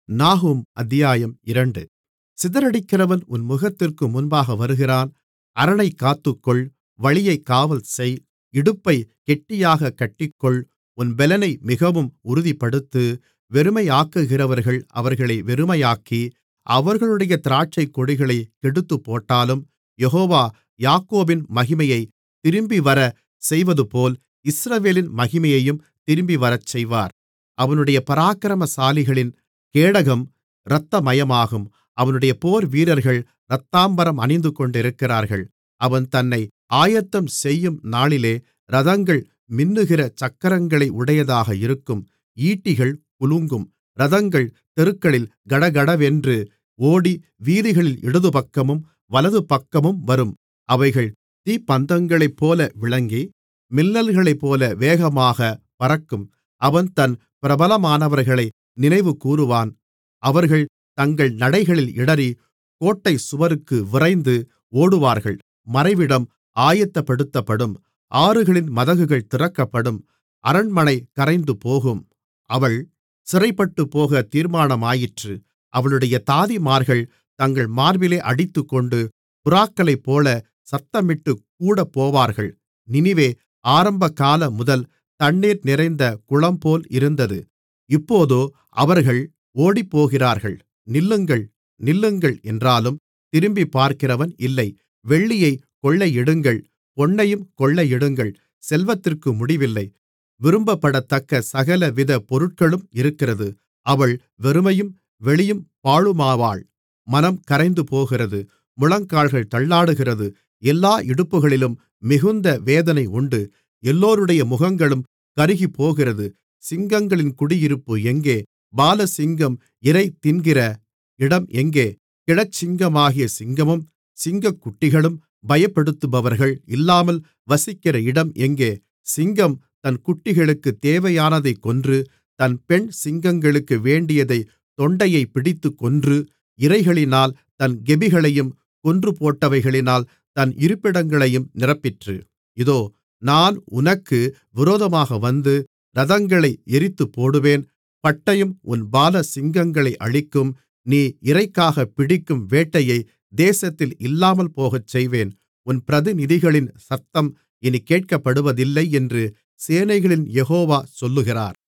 நாகூம் அத்தியாயம் இரண்டு சிதறடிக்கிறவன் உன் முகத்திற்கு முன்பாக வருகிறான் அரணைக் காத்துக்கொள் வழியைக் காவல்செய் இடுப்பைக் கெட்டியாகக் கட்டிக்கொள் உன் பெலனை மிகவும் உறுதிப்படுத்து வெறுமையாக்குகிறவர்கள் அவர்களை வெறுமையாக்கி அவர்களுடைய திராட்சைக்கொடிகளைக் கெடுத்துப்போட்டாலும் யெகோவா யாக்கோபின் மகிமையைத் திரும்பிவரச் செய்வதுபோல் இஸ்ரவேலின் மகிமையையும் திரும்பிவரச்செய்வார் அவனுடைய பராக்கிரமசாலிகளின் கேடகம் இரத்தமயமாகும் அவனுடைய போர்வீரர்கள் இரத்தாம்பரம் அணிந்துகொண்டிருக்கிறார்கள் அவன் தன்னை ஆயத்தம் செய்யும் நாளிலே இரதங்கள் மின்னுகிற சக்கரங்களை உடையதாக இருக்கும் ஈட்டிகள் குலுங்கும் இரதங்கள் தெருக்களில் கடகடவென்று ஓடி வீதிகளில் இடதுபக்கமும் வலதுபக்கமும் வரும் அவைகள் தீப்பந்தங்களைப்போல விளங்கி மின்னல்களைப்போல வேகமாகப் பறக்கும் அவன் தன் பிரபலமானவர்களை நினைவுகூருவான் அவர்கள் தங்கள் நடைகளில் இடறி கோட்டைச் சுவருக்கு விரைந்து ஓடுவார்கள் மறைவிடம் ஆயத்தப்படுத்தப்படும் ஆறுகளின் மதகுகள் திறக்கப்படும் அரண்மனை கரைந்துபோகும் அவள் சிறைப்பட்டுப்போகத் தீர்மானமாயிற்று அவளுடைய தாதிமார்கள் தங்கள் மார்பிலே அடித்துக்கொண்டு புறாக்களைப்போலச் சத்தமிட்டுக் கூடப்போவார்கள் நினிவே ஆரம்பகாலம் முதல் தண்ணீர் நிறைந்த குளம்போல் இருந்தது இப்போதோ அவர்கள் ஓடிப்போகிறார்கள் நில்லுங்கள் நில்லுங்கள் என்றாலும் திரும்பிப் பார்க்கிறவன் இல்லை வெள்ளியைக் கொள்ளையிடுங்கள் பொன்னையும் கொள்ளையிடுங்கள் செல்வத்திற்கு முடிவில்லை விரும்பப்படத்தக்க சகலவித பொருட்களும் இருக்கிறது அவள் வெறுமையும் வெளியும் பாழுமாவாள் மனம் கரைந்துபோகிறது முழங்கால்கள் தள்ளாடுகிறது எல்லா இடுப்புகளிலும் மிகுந்த வேதனை உண்டு எல்லோருடைய முகங்களும் கருகிப்போகிறது சிங்கங்களின் குடியிருப்பு எங்கே பாலசிங்கம் இரை தின்கிற இடம் எங்கே கிழச்சிங்கமாகிய சிங்கமும் சிங்கக்குட்டிகளும் பயப்படுத்துபவர்கள் இல்லாமல் வசிக்கிற இடம் எங்கே சிங்கம் தன் குட்டிகளுக்குத் தேவையானதைக் கொன்று தன் பெண் சிங்கங்களுக்கு வேண்டியதைத் தொண்டையைப் பிடித்துக் கொன்று இரைகளினால் தன் கெபிகளையும் கொன்றுபோட்டவைகளினால் தன் இருப்பிடங்களையும் நிரப்பிற்று இதோ நான் உனக்கு விரோதமாக வந்து இரதங்களை எரித்துப்போடுவேன் பட்டயம் உன் பாலசிங்கங்களை அழிக்கும் நீ இரைக்காகப் பிடிக்கும் வேட்டையை தேசத்தில் இல்லாமல் போகச்செய்வேன் உன் பிரதிநிதிகளின் சத்தம் இனிக் கேட்கப்படுவதில்லை என்று சேனைகளின் யெகோவா சொல்லுகிறார்